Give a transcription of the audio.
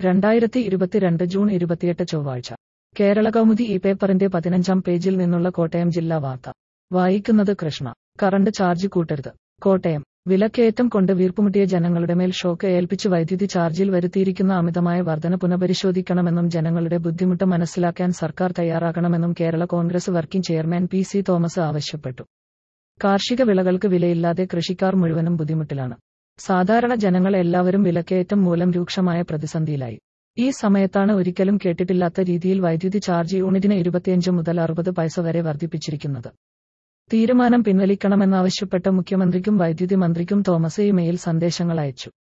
രണ്ടായിരത്തി ഇരുപത്തിരണ്ട് ജൂൺ ഇരുപത്തിയെട്ട് ചൊവ്വാഴ്ച കേരള കൗമുദി ഈ പേപ്പറിന്റെ പതിനഞ്ചാം പേജിൽ നിന്നുള്ള കോട്ടയം ജില്ലാ വാർത്ത വായിക്കുന്നത് കൃഷ്ണ കറണ്ട് ചാർജ് കൂട്ടരുത് കോട്ടയം വിലക്കയറ്റം കൊണ്ട് വീർപ്പുമുട്ടിയ ജനങ്ങളുടെ മേൽ ഷോക്ക് ഏൽപ്പിച്ച് വൈദ്യുതി ചാർജിൽ വരുത്തിയിരിക്കുന്ന അമിതമായ വർധന പുനഃപരിശോധിക്കണമെന്നും ജനങ്ങളുടെ ബുദ്ധിമുട്ട് മനസ്സിലാക്കാൻ സർക്കാർ തയ്യാറാകണമെന്നും Kerala Congress working chairman P C Thomas ആവശ്യപ്പെട്ടു കാർഷിക വിളകൾക്ക് വിലയില്ലാതെ കൃഷിക്കാർ മുഴുവനും ബുദ്ധിമുട്ടിലാണ് സാധാരണ ജനങ്ങൾ എല്ലാവരും വിലക്കയറ്റം മൂലം രൂക്ഷമായ പ്രതിസന്ധിയിലായി ഈ സമയത്താണ് ഒരിക്കലും കേട്ടിട്ടില്ലാത്ത രീതിയിൽ വൈദ്യുതി ചാർജ് യൂണിറ്റിന് ഇരുപത്തിയഞ്ച് മുതൽ അറുപത് പൈസ വരെ വർദ്ധിപ്പിച്ചിരിക്കുന്നത് തീരുമാനം പിൻവലിക്കണമെന്നാവശ്യപ്പെട്ട് മുഖ്യമന്ത്രിക്കും വൈദ്യുതി മന്ത്രിക്കും തോമസ് ഇമെയിൽ സന്ദേശങ്ങൾ അയച്ചു